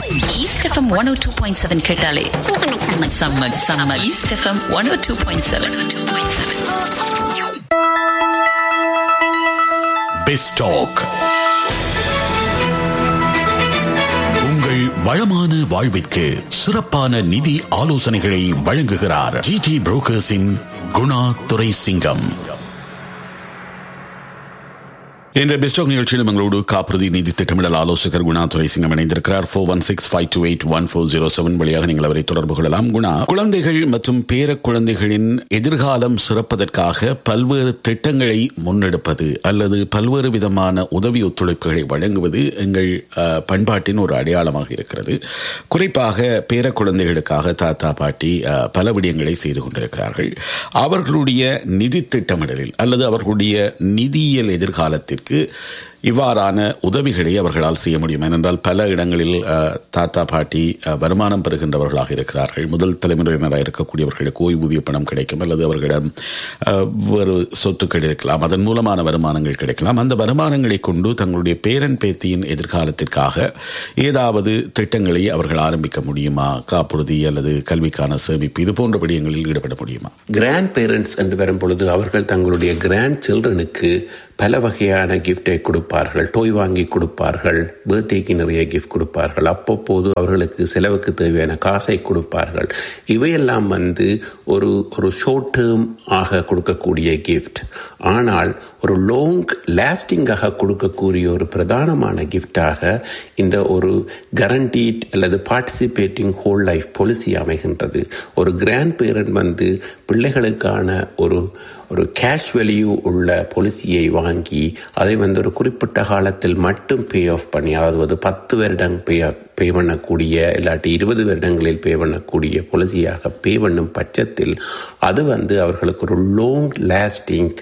east F M one O two point seven கேட்டாலே summer summer east F M one O two point seven two point seven பெஸ்டாக் உங்கள் வளமான வாழ்விற்கு சிறப்பான நிதி ஆலோசனைகளை வழங்குகிறார் ஜிடி புரோக்கர்ஸின் குணா துரை சிங்கம் இன்று பெஸ்டாக் நிகழ்ச்சியில் எங்களோடு காப்புறுதி நிதி திட்டமிடல் ஆலோசகர் குணா துரை சிங்கம் இணைந்திருக்கிறார் four one six five two eight one four zero seven வழியாக நீங்கள் அவரை தொடர்பு கொள்ளலாம் குணா குழந்தைகள் மற்றும் பேர குழந்தைகளின் எதிர்காலம் சிறப்பதற்காக பல்வேறு திட்டங்களை முன்னெடுப்பது அல்லது பல்வேறு விதமான உதவி ஒத்துழைப்புகளை வழங்குவது எங்கள் அஹ், பண்பாட்டின் ஒரு அடையாளமாக இருக்கிறது குறிப்பாக பேர குழந்தைகளுக்காக தாத்தா பாட்டி அஹ், பல விடயங்களை செய்து கொண்டிருக்கிறார்கள் அவர்களுடைய நிதி திட்டமிடலில் அல்லது அவர்களுடைய நிதியியல் எதிர்காலத்திற்கு இவ்வாறான உதவிகளை அவர்களால் செய்ய முடியும் ஏனென்றால் பல இடங்களில் அஹ், தாத்தா பாட்டி அஹ், வருமானம் பெறுகின்றவர்களாக இருக்கிறார்கள் முதல் தலைமுறையினராக இருக்கக்கூடியவர்களுக்கு ஓய்வூதிய பணம் கிடைக்கும் அல்லது அவர்களிடம் அஹ், வேறு சொத்துக்கள் இருக்கலாம் அதன் மூலமான வருமானங்கள் கிடைக்கலாம் அந்த வருமானங்களை கொண்டு தங்களுடைய பேரன் பேத்தியின் எதிர்காலத்திற்காக ஏதாவது திட்டங்களை அவர்கள் ஆரம்பிக்க முடியுமா காப்புறுதி அல்லது கல்விக்கான சேமிப்பு இது போன்ற விடயங்களில் ஈடுபட முடியுமா கிராண்ட் பேரண்ட்ஸ் என்று வரும் பொழுது அவர்கள் தங்களுடைய கிராண்ட் சில்ட்ரனுக்கு பல வகையான கிஃப்டை கொடுப்பார்கள் டோய் வாங்கி கொடுப்பார்கள் பர்த்டேக்கு நிறைய கிஃப்ட் கொடுப்பார்கள் அப்பப்போது அவர்களுக்கு செலவுக்கு தேவையான காசை கொடுப்பார்கள் இவையெல்லாம் வந்து ஒரு ஒரு ஷார்ட் டேர்ம் ஆக கொடுக்கக்கூடிய கிஃப்ட் ஆனால் ஒரு லாங் லாஸ்டிங்காக கொடுக்கக்கூடிய ஒரு பிரதானமான கிஃப்டாக இந்த ஒரு கரண்டீட் அல்லது பார்ட்டிசிபேட்டிங் ஹோல் லைஃப் பாலிசி அமைகின்றது ஒரு கிராண்ட் பேரண்ட் வந்து பிள்ளைகளுக்கான ஒரு ஒரு கேஷ் வேல்யூ உள்ள பாலிசியை வாங்கி அதை வந்து ஒரு குறிப்பிட்ட காலத்தில் மட்டும் பே ஆஃப் பண்ணி அதாவது ஒரு பத்து வருடம் பே பே பண்ணக்கூடிய இல்லாட்டி இருபது வருடங்களில் பே பண்ணக்கூடிய பாலிசியாக பே பண்ணும் பட்சத்தில் அது வந்து அவர்களுக்கு ஒரு லாங் லாஸ்டிங்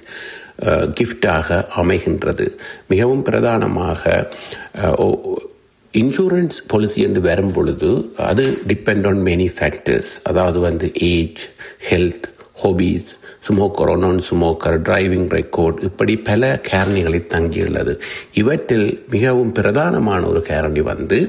கிஃப்டாக அமைகின்றது மிகவும் பிரதானமாக அஹ், ஓ- இன்சூரன்ஸ் பாலிசி என்று வரும் பொழுது அது டிபெண்ட் ஆன் மெனி ஃபேக்டர்ஸ் அதாவது வந்து age health hobbies smoker non smoker driving record இப்படி பல காரணிகளை தங்கியுள்ளது இவற்றில் மிகவும் பிரதானமான ஒரு காரணி வந்து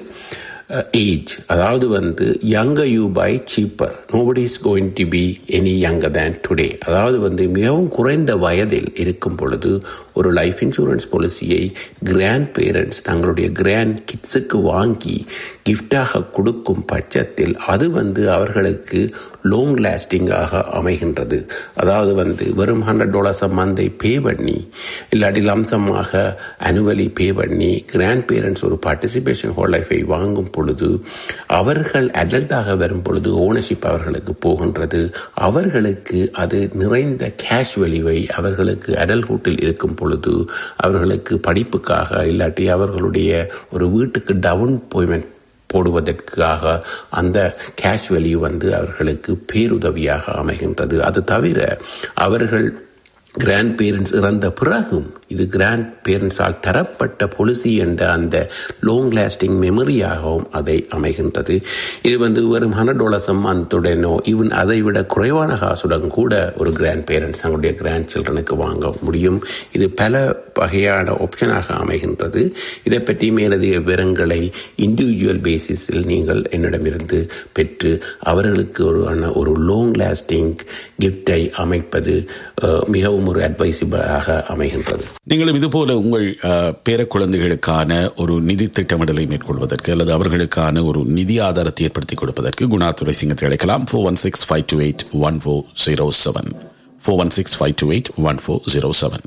ஏஜ் அதாவது வந்து younger you buy cheaper nobody is going to be any younger than today அதாவது வந்து மிகவும் குறைந்த வயதில் இருக்கும் பொழுது ஒரு லைஃப் இன்சூரன்ஸ் பாலிசியை கிராண்ட் பேரண்ட்ஸ் தங்களுடைய கிராண்ட் கிட்ஸுக்கு வாங்கி கிஃப்டாக கொடுக்கும் பட்சத்தில் அது வந்து அவர்களுக்கு லாங் லாஸ்டிங்காக அமைகின்றது அதாவது வந்து வெறும் ஹண்ட்ரட் டாலர்ஸ் மந்தை பே பண்ணி இல்லாட்டி லம்சமாக அனுவலி பே பண்ணி கிராண்ட் பேரண்ட்ஸ் ஒரு பார்ட்டிசிபேஷன் ஹோல் லைஃபை வாங்கும் பொழுது அவர்கள் அடல்ட்டாக வரும் பொழுது ஓனர்ஷிப் அவர்களுக்கு போகின்றது அவர்களுக்கு அது நிறைந்த கேஷ் வெளிவை அவர்களுக்கு அடல்ஹுட்டில் இருக்கும் பொழுது அவர்களுக்கு படிப்புக்காக இல்லாட்டி அவர்களுடைய ஒரு வீட்டுக்கு டவுன் பேமெண்ட் போடுவதற்காக அந்த கேஷ் வேல்யூ வந்து அவர்களுக்கு பேருதவியாக அமைகின்றது அது தவிர அவர்கள் கிராண்ட் பேரண்ட்ஸ் இறந்த பிறகும் இது கிராண்ட் பேரண்ட்ஸால் தரப்பட்ட பொலிசி என்ற அந்த லாங் லாஸ்டிங் மெமரியாகவும் அதை அமைகின்றது இது வந்து வெறும் ஹண்ட்ரட் டாலர்ஸ் மந்த்துடனோ ஈவன் அதை விட குறைவான காசுடன் கூட ஒரு கிராண்ட் பேரண்ட்ஸ் தங்களுடைய கிராண்ட் சில்ட்ரனுக்கு வாங்க முடியும் இது பல வகையான ஆப்ஷனாக அமைகின்றது இதை பற்றி மேலதிக விவரங்களை இண்டிவிஜுவல் பேசிஸில் நீங்கள் என்னிடமிருந்து பெற்று அவர்களுக்கு ஒரு ஒரு லாங் லாஸ்டிங் கிஃப்டை அமைப்பது அஹ், மிகவும் ஒரு அட்வைசிபிளாக அமைகின்றது நீங்களும் இதுபோல உங்கள் அஹ், பேர குழந்தைகளுக்கான ஒரு நிதி திட்டமிடலை மேற்கொள்வதற்கு அல்லது அவர்களுக்கான ஒரு நிதி ஆதாரத்தை ஏற்படுத்தி கொடுப்பதற்கு குணாதுரை சிங்கத்தை அழைக்கலாம் four one six five two eight one four zero seven four one six five two eight one four zero seven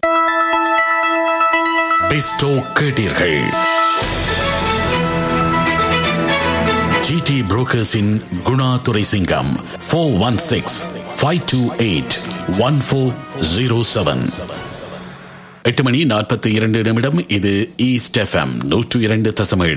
பிஸ்டோ கேட்டீர்கள் ஜிடி புரோக்கர்ஸின் Guna Durai Singam four one six five two eight one four zero seven எட்டு மணி நாற்பத்தி இரண்டு நிமிடம் இது east FM நூற்று இரண்டு தசம